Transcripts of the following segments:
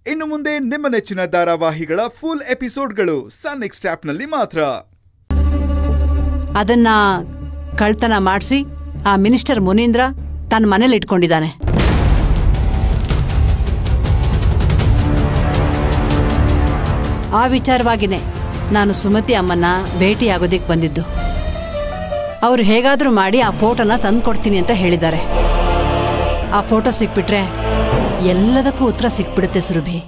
ಇನ್ನು ಮುಂದೆ ನಿಮ್ಮ ನೆಚ್ಚಿನ ಧಾರಾವಾಹಿಗಳ ಫುಲ್ ಎಪಿಸೋಡ್ಗಳು ಸನ್ ನೆಕ್ಸ್ಟ್ ಆಪ್ನಲ್ಲಿ ಮಾತ್ರ ಅದನ್ನ ಕಳ್ತನ ಮಾಡಿಸಿ ಆ ಮಿನಿಸ್ಟರ್ ಮುನೀಂದ್ರ ತನ್ನ ಮನೇಲಿ ಇಟ್ಕೊಂಡಿದ್ದಾನೆ ಆ ವಿಚಾರವಾಗಿನೇ ನಾನು ಸುಮತಿ ಅಮ್ಮನ್ನ ಭೇಟಿಯಾಗೋದಿಕ್ ಬಂದಿದ್ದು ಅವ್ರು ಹೇಗಾದ್ರೂ ಮಾಡಿ ಆ ಫೋಟೋನ ತಂದ್ಕೊಡ್ತೀನಿ ಅಂತ ಹೇಳಿದ್ದಾರೆ ಆ ಫೋಟೋ ಸಿಕ್ಬಿಟ್ರೆ ಎಲ್ಲದಕ್ಕೂ ಉತ್ತರ ಸಿಕ್ಬಿಡುತ್ತೆ ಸುರಭಿ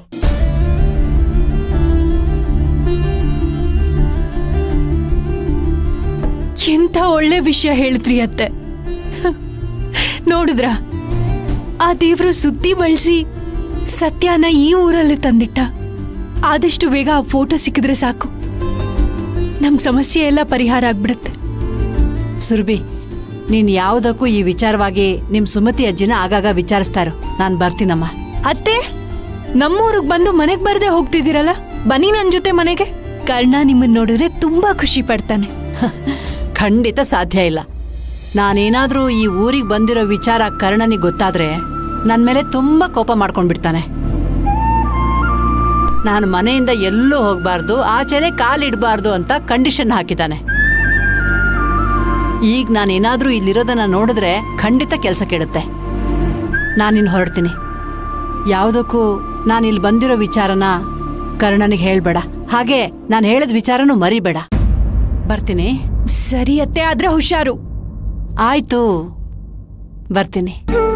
ಎಂಥ ಒಳ್ಳೆ ವಿಷಯ ಹೇಳಿದ್ರಿ ಅತ್ತೆ ನೋಡಿದ್ರ ಆ ದೇವ್ರು ಸುದ್ದಿ ಬಳಸಿ ಸತ್ಯನ ಈ ಊರಲ್ಲಿ ತಂದಿಟ್ಟ ಆದಷ್ಟು ಬೇಗ ಆ ಫೋಟೋ ಸಿಕ್ಕಿದ್ರೆ ಸಾಕು ನಮ್ ಸಮಸ್ಯೆ ಎಲ್ಲ ಪರಿಹಾರ ಆಗ್ಬಿಡುತ್ತೆ ಸುರಭಿ ನೀನ್ ಯಾವುದಕ್ಕೂ ಈ ವಿಚಾರವಾಗಿ ನಿಮ್ ಸುಮತಿ ಅಜ್ಜಿನ ಆಗಾಗ ವಿಚಾರಿಸ್ತಾರೋ ನಾನ್ ಬರ್ತೀನಮ್ಮ ಅತ್ತೆ ನಮ್ಮೂರಿಗೆ ಬಂದು ಮನೆಗ್ ಬರ್ದೆ ಹೋಗ್ತಿದ್ದೀರಲ್ಲ ಬನ್ನಿ ನನ್ ಜೊತೆ ಮನೆಗೆ ಕರ್ಣ ನಿಮ್ಮನ್ನ ನೋಡಿದ್ರೆ ತುಂಬಾ ಖುಷಿ ಪಡ್ತಾನೆ ಖಂಡಿತ ಸಾಧ್ಯ ಇಲ್ಲ ನಾನೇನಾದ್ರೂ ಈ ಊರಿಗೆ ಬಂದಿರೋ ವಿಚಾರ ಕರ್ಣನಿಗೆ ಗೊತ್ತಾದ್ರೆ ನನ್ ಮೇಲೆ ತುಂಬಾ ಕೋಪ ಮಾಡ್ಕೊಂಡ್ಬಿಡ್ತಾನೆ ನಾನು ಮನೆಯಿಂದ ಎಲ್ಲೂ ಹೋಗ್ಬಾರ್ದು ಆಚೆನೆ ಕಾಲಿಡ್ಬಾರ್ದು ಅಂತ ಕಂಡೀಷನ್ ಹಾಕಿದ್ದಾನೆ ಈಗ ನಾನೇನಾದ್ರೂ ಇಲ್ಲಿರೋದನ್ನ ನೋಡಿದ್ರೆ ಖಂಡಿತ ಕೆಲಸ ಕೆಡುತ್ತೆ ನಾನಿನ್ ಹೊರಡ್ತೀನಿ ಯಾವುದಕ್ಕೂ ನಾನು ಇಲ್ಲಿ ಬಂದಿರೋ ವಿಚಾರನ ಕರ್ಣನಿಗೆ ಹೇಳ್ಬೇಡ ಹಾಗೆ ನಾನು ಹೇಳಿದ ವಿಚಾರನೂ ಮರಿಬೇಡ ಬರ್ತೀನಿ ಸರಿ ಅತ್ತೆ ಆದ್ರೆ ಹುಷಾರು ಆಯ್ತು ಬರ್ತೀನಿ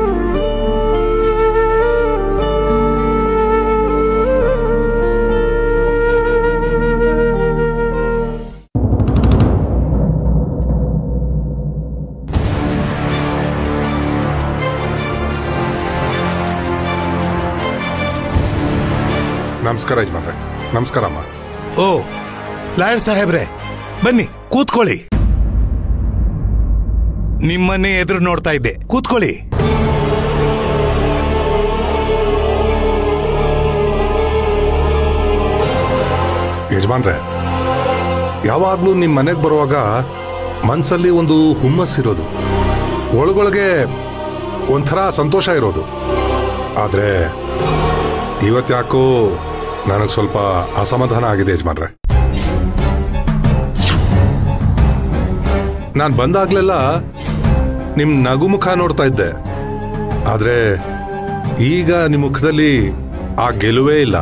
ನಮಸ್ಕಾರ ಯಜಮಾನ್ರೆ ನಮಸ್ಕಾರ ಅಮ್ಮ ಓ ಲಾಯರ್ ಸಾಹೇಬ್ರೆ ಬನ್ನಿ ಕೂತ್ಕೊಳ್ಳಿ ನಿಮ್ಮನ್ನೇ ಎದುರು ನೋಡ್ತಾ ಇದ್ದೆ ಕೂತ್ಕೊಳ್ಳಿ ಯಜಮಾನ್ರೆ ಯಾವಾಗ್ಲೂ ನಿಮ್ ಮನೆಗೆ ಬರುವಾಗ ಮನ್ಸಲ್ಲಿ ಒಂದು ಹುಮ್ಮಸ್ಸಿರೋದು ಒಳಗೊಳಗೆ ಒಂಥರ ಸಂತೋಷ ಇರೋದು ಆದ್ರೆ ಇವತ್ತ್ಯಾಕೋ ನನಗೆ ಸ್ವಲ್ಪ ಅಸಮಾಧಾನ ಆಗಿದೆ ಯಜಮಾನ್ರೆ ನಾನು ಬಂದಾಗ್ಲೆಲ್ಲ ನಿಮ್ ನಗುಮುಖ ನೋಡ್ತಾ ಇದ್ದೆ ಆದ್ರೆ ಈಗ ನಿಮ್ ಮುಖದಲ್ಲಿ ಆ ಗೆಲುವೇ ಇಲ್ಲ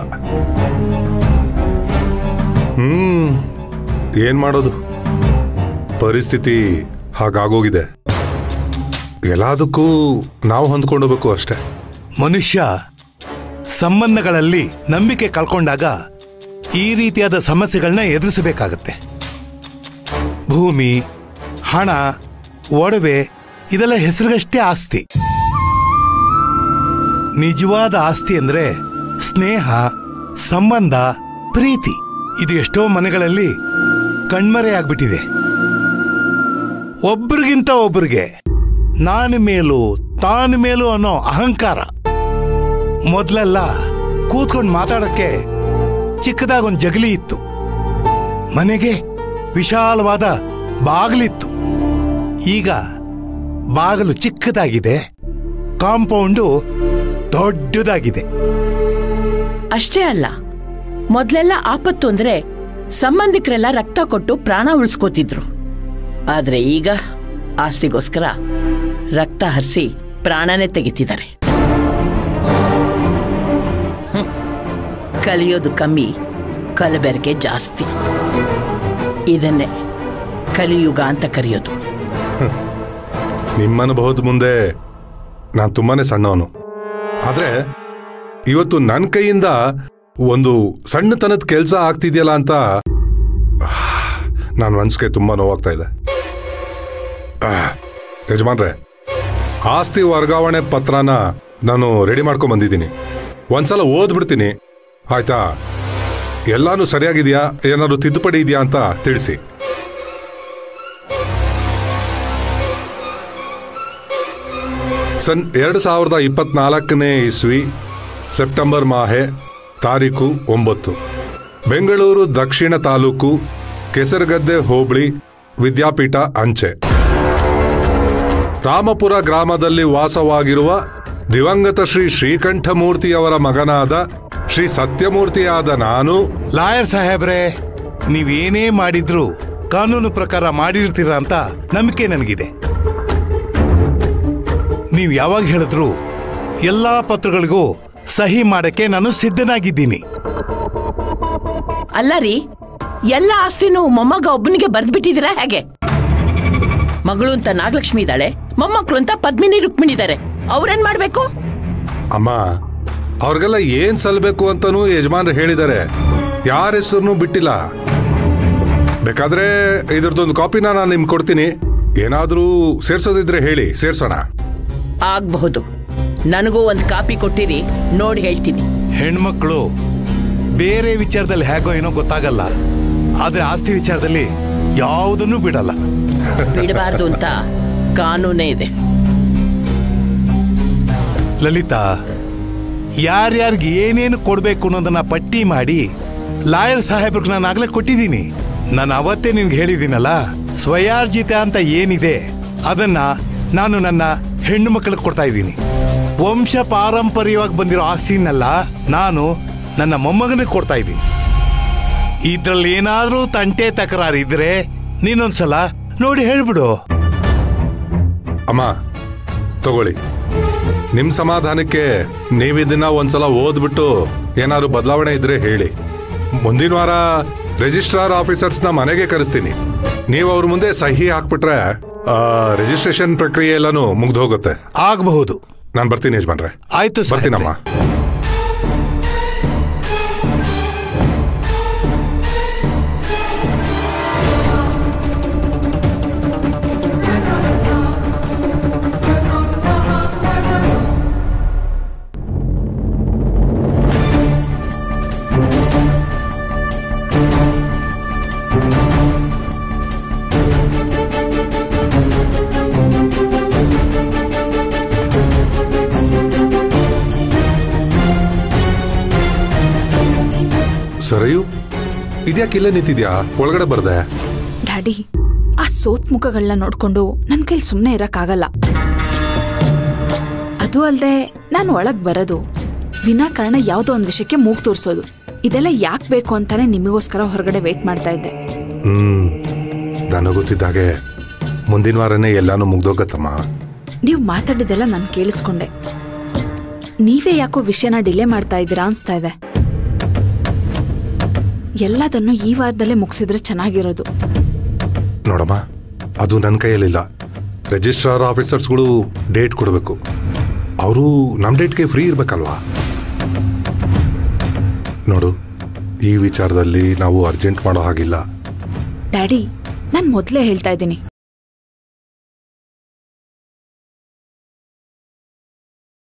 ಹ್ಮ್ ಏನ್ ಮಾಡೋದು ಪರಿಸ್ಥಿತಿ ಹಾಗಾಗೋಗಿದೆ ಎಲ್ಲದಕ್ಕೂ ನಾವು ಹೊಂದ್ಕೊಂಡೋಗ್ಬೇಕು ಅಷ್ಟೇ ಮನುಷ್ಯ ಸಂಬಂಧಗಳಲ್ಲಿ ನಂಬಿಕೆ ಕಳ್ಕೊಂಡಾಗ ಈ ರೀತಿಯಾದ ಸಮಸ್ಯೆಗಳನ್ನ ಎದುರಿಸಬೇಕಾಗತ್ತೆ ಭೂಮಿ ಹಣ ಒಡವೆ ಇದೆಲ್ಲ ಹೆಸರಿಗಷ್ಟೇ ಆಸ್ತಿ ನಿಜವಾದ ಆಸ್ತಿ ಅಂದ್ರೆ ಸ್ನೇಹ ಸಂಬಂಧ ಪ್ರೀತಿ ಇದು ಎಷ್ಟೋ ಮನೆಗಳಲ್ಲಿ ಕಣ್ಮರೆಯಾಗ್ಬಿಟ್ಟಿದೆ ಒಬ್ರಿಗಿಂತ ಒಬ್ರಿಗೆ ನಾನು ಮೇಲು ತಾನು ಮೇಲು ಅನ್ನೋ ಅಹಂಕಾರ ಮೊದಲೆಲ್ಲ ಕೂತ್ಕೊಂಡು ಮಾತಾಡಕ್ಕೆ ಚಿಕ್ಕದಾಗೊಂದು ಜಗಲಿ ಇತ್ತು ಮನೆಗೆ ವಿಶಾಲವಾದ ಬಾಗಿಲಿತ್ತು ಈಗ ಬಾಗಿಲು ಚಿಕ್ಕದಾಗಿದೆ ಕಾಂಪೌಂಡು ದೊಡ್ಡದಾಗಿದೆ ಅಷ್ಟೇ ಅಲ್ಲ ಮೊದ್ಲೆಲ್ಲ ಆಪತ್ತು ಅಂದ್ರೆ ಸಂಬಂಧಿಕರೆಲ್ಲ ರಕ್ತ ಕೊಟ್ಟು ಪ್ರಾಣ ಉಳಿಸ್ಕೋತಿದ್ರು ಆದ್ರೆ ಈಗ ಆಸ್ತಿಗೋಸ್ಕರ ರಕ್ತ ಹರಿಸಿ ಪ್ರಾಣನೇ ತೆಗಿತಿದ್ದಾರೆ ಹ್ಮ್. ಕಲಿಯೋದು ಕಮ್ಮಿ ಕಲಬೆರಕೆ ಜಾಸ್ತಿ ಇದನ್ನೇ ಕಲಿಯುಗ ಅಂತ ಕರೆಯೋದು ನಿಮ್ಮ ಅನುಭವದ ಮುಂದೆ ನಾನು ತುಂಬಾನೇ ಸಣ್ಣವನು ಆದ್ರೆ ಇವತ್ತು ನನ್ನ ಕೈಯಿಂದ ಒಂದು ಸಣ್ಣತನದ ಕೆಲಸ ಆಗ್ತಿದೆಯಲ್ಲ ಅಂತ ನನ್ನ ಮನ್ಸಿಗೆ ತುಂಬಾ ನೋವಾಗ್ತಾ ಇದೆ ಆಹ್, ಯಜಮಾನ್ರೆ ಆಸ್ತಿ ವರ್ಗಾವಣೆ ಪತ್ರನ ನಾನು ರೆಡಿ ಮಾಡ್ಕೊಂಡ್ ಬಂದಿದ್ದೀನಿ ಒಂದ್ಸಲ ಓದ್ಬಿಡ್ತೀನಿ ಆಯ್ತಾ ಎಲ್ಲಾನು ಸರಿಯಾಗಿದೆಯಾ ಏನಾದ್ರು ತಿದ್ದುಪಡಿ ಇದೆಯಾ ಅಂತ ತಿಳಿಸಿ ಸನ್ ಎರಡು ಸಾವಿರದ ಇಪ್ಪತ್ನಾಲ್ಕನೇ ಇಸ್ವಿ ಸೆಪ್ಟೆಂಬರ್ ಮಾಹೆ ತಾರೀಕು ಒಂಬತ್ತು ಬೆಂಗಳೂರು ದಕ್ಷಿಣ ತಾಲೂಕು ಕೆಸರಗದ್ದೆ ಹೋಬಳಿ ವಿದ್ಯಾಪೀಠ ಅಂಚೆ ರಾಮಪುರ ಗ್ರಾಮದಲ್ಲಿ ವಾಸವಾಗಿರುವ ದಿವಂಗತ ಶ್ರೀ ಶ್ರೀಕಂಠಮೂರ್ತಿಯವರ ಮಗನಾದ ಶ್ರೀ ಸತ್ಯಮೂರ್ತಿಯಾದ ನಾನು ಲಾಯರ್ ಸಾಹೇಬ್ರೆ ನೀವೇನೇ ಮಾಡಿದ್ರು ಕಾನೂನು ಪ್ರಕಾರ ಮಾಡಿರ್ತೀರ ಅಂತ ನಂಬಿಕೆ ನನಗಿದೆ ನೀವು ಯಾವಾಗ ಹೇಳಿದ್ರು ಎಲ್ಲಾ ಪತ್ರಗಳಿಗೂ ಸಹಿ ಮಾಡಕ್ಕೆ ನಾನು ಸಿದ್ಧನಾಗಿದ್ದೀನಿ ಅಲ್ಲ ರೀ ಎಲ್ಲ ಆಸ್ತಿನೂ ಮೊಮ್ಮಗ ಒಬ್ಬನಿಗೆ ಬರ್ದ್ಬಿಟ್ಟಿದ್ದೀರಾ ಹೇಗೆ ಮಗಳು ಅಂತ ನಾಗಲಕ್ಷ್ಮಿ ಇದ್ದಾಳೆ ಮೊಮ್ಮಕ್ಕಳು ಅಂತ ಪದ್ಮಿನಿ ರುಕ್ಮಿಣಿ ಇದ್ದಾರೆ ಅವ್ರೇನ್ ಮಾಡ್ಬೇಕು ಅಮ್ಮ ಅವ್ರಿಗೆಲ್ಲ ಏನ್ ಸಲ್ಬೇಕು ಅಂತಾನೂ ಯಜಮಾನ್ರು ಹೇಳಿದ್ದಾರೆ ಯಾರ ಹೆಸರು ಬಿಟ್ಟಿಲ್ಲ ಬೇಕಾದ್ರೆ ಇದ್ರದ್ದೊಂದು ಕಾಪಿನ ನಾನು ನಿಮ್ಗೆ ಕೊಡ್ತೀನಿ ಏನಾದ್ರೂ ಸೇರ್ಸೋದಿದ್ರೆ ಹೇಳಿ ಸೇರ್ಸೋಣ ಆಗ್ಬಹುದು ನನಗೂ ಒಂದು ಕಾಪಿ ಕೊಟ್ಟಿರಿ ನೋಡಿ ಹೇಳ್ತೀನಿ ಹೆಣ್ಮಕ್ಳು ಬೇರೆ ವಿಚಾರದಲ್ಲಿ ಹೇಗೋ ಏನೋ ಗೊತ್ತಾಗಲ್ಲ ಆದ್ರೆ ಆಸ್ತಿ ವಿಚಾರದಲ್ಲಿ ಯಾವುದನ್ನೂ ಬಿಡಲ್ಲ ಬಿಡಬಾರ್ದು ಅಂತ ಕಾನೂನೇ ಇದೆ ಲಲಿತಾ ಯಾರ್ಯಾರಿಗೆ ಏನೇನು ಕೊಡ್ಬೇಕು ಅನ್ನೋದನ್ನ ಪಟ್ಟಿ ಮಾಡಿ ಲಾಯರ್ ಸಾಹೇಬ್ರಿಗೆ ನಾನು ಆಗ್ಲೇ ಕೊಟ್ಟಿದ್ದೀನಿ ನಾನು ಅವತ್ತೇ ನಿನ್ಗೆ ಹೇಳಿದ್ದೀನಲ್ಲ ಸ್ವಯಾರ್ಜಿತ ಅಂತ ಏನಿದೆ ಅದನ್ನ ನಾನು ನನ್ನ ಹೆಣ್ಣು ಮಕ್ಕಳಿಗೆ ಕೊಡ್ತಾ ಇದ್ದೀನಿ ವಂಶ ಪಾರಂಪರ್ಯವಾಗಿ ಬಂದಿರೋ ಆಸ್ತಿನೆಲ್ಲ ನಾನು ನನ್ನ ಮೊಮ್ಮಗನಿಗೆ ಕೊಡ್ತಾ ಇದ್ದೀನಿ ಇದ್ರಲ್ಲಿ ಏನಾದ್ರೂ ತಂಟೆ ತಕರಾರು ಇದ್ರೆ ನೀನೊಂದ್ಸಲ ನೋಡಿ ಹೇಳ್ಬಿಡು ಅಮ್ಮ ತಗೊಳ್ಳಿ ನಿಮ್ ಸಮಾಧಾನಕ್ಕೆ ನೀವಿದನ್ನ ಒಂದ್ಸಲ ಓದ್ಬಿಟ್ಟು ಏನಾದ್ರು ಬದಲಾವಣೆ ಇದ್ರೆ ಹೇಳಿ ಮುಂದಿನ ವಾರ ರಿಜಿಸ್ಟ್ರಾರ್ ಆಫೀಸರ್ಸ್ನ ಮನೆಗೆ ಕರೆಸ್ತೀನಿ ನೀವು ಅವ್ರ ಮುಂದೆ ಸಹಿ ಹಾಕ್ಬಿಟ್ರೆ ರಿಜಿಸ್ಟ್ರೇಷನ್ ಪ್ರಕ್ರಿಯೆ ಎಲ್ಲಾನು ಮುಗ್ದು ಹೋಗುತ್ತೆ ಆಗಬಹುದು ನಾನು ಬರ್ತೀನಿ ಯಜಮಾನ್ರೆ ಆಯ್ತು ಸಾಹೇಬ್ರೆ. ಬರ್ತೀನಮ್ಮ ಸರಿಯು ಇದ್ಯಾಕೆ ಇಲ್ಲೇ ನಿಂತಿದ್ಯಾ ಒಳಗಡೆ ಬರ್ದೆ ಡ್ಯಾಡಿ ಆ ಸೋತ್ ಮುಖಗಳನ್ನ ನೋಡ್ಕೊಂಡು ನನ್ ಕೈಲಿ ಸುಮ್ಮನೆ ಇರಕ್ಕಾಗಲ್ಲ ಅದು ಅಲ್ದೆ ನಾನು ಒಳಗ್ ಬರೋದು ವಿನಾಕಾರಣ ಯಾವ್ದೋ ಒಂದ್ ವಿಷಯಕ್ಕೆ ಮೂಗ್ ತೋರ್ಸೋದು ಇದೆಲ್ಲ ಯಾಕೆ ಬೇಕು ಅಂತಾನೆ ನಿಮಗೋಸ್ಕರ ಹೊರಗಡೆ ವೇಟ್ ಮಾಡ್ತಾ ಇದ್ದೆ ಹ್ಮ್ ನನಗೆ ಗೊತ್ತಿದ್ದಾಗೆ ಮುಂದಿನ ವಾರನೇ ಎಲ್ಲಾನು ಮುಗ್ದೋಗತ್ತಮ್ಮ ನೀವು ಮಾತಾಡಿದ್ದೆಲ್ಲ ನಾನು ಕೇಳಿಸ್ಕೊಂಡೆ ನೀವೇ ಯಾಕೋ ವಿಷಯನ ಡಿಲೇ ಮಾಡ್ತಾ ಇದ್ದೀರಾ ಅನ್ಸ್ತಾ ಇದೆ ಎಲ್ಲದನ್ನು ಈ ವಾರದಲ್ಲೇ ಮುಗಿಸಿದ್ರೆ ಚೆನ್ನಾಗಿರೋದು ನೋಡಮ್ಮ ಅದು ನನ್ನ ಕೈಯಲ್ಲಿಲ್ಲ ರಿಜಿಸ್ಟ್ರಾರ್ ಆಫೀಸರ್ಸ್ಗಳು ಡೇಟ್ ಕೊಡಬೇಕು ಅವರು ನಮ್ಮ ಡೇಟ್ಗೆ ಫ್ರೀ ಇರ್ಬೇಕಲ್ವಾ ನೋಡು ಈ ವಿಚಾರದಲ್ಲಿ ನಾವು ಅರ್ಜೆಂಟ್ ಮಾಡೋ ಹಾಗಿಲ್ಲ ಡ್ಯಾಡಿ ನಾನ್ ಮೊದ್ಲೇ ಹೇಳ್ತಾ ಇದ್ದೀನಿ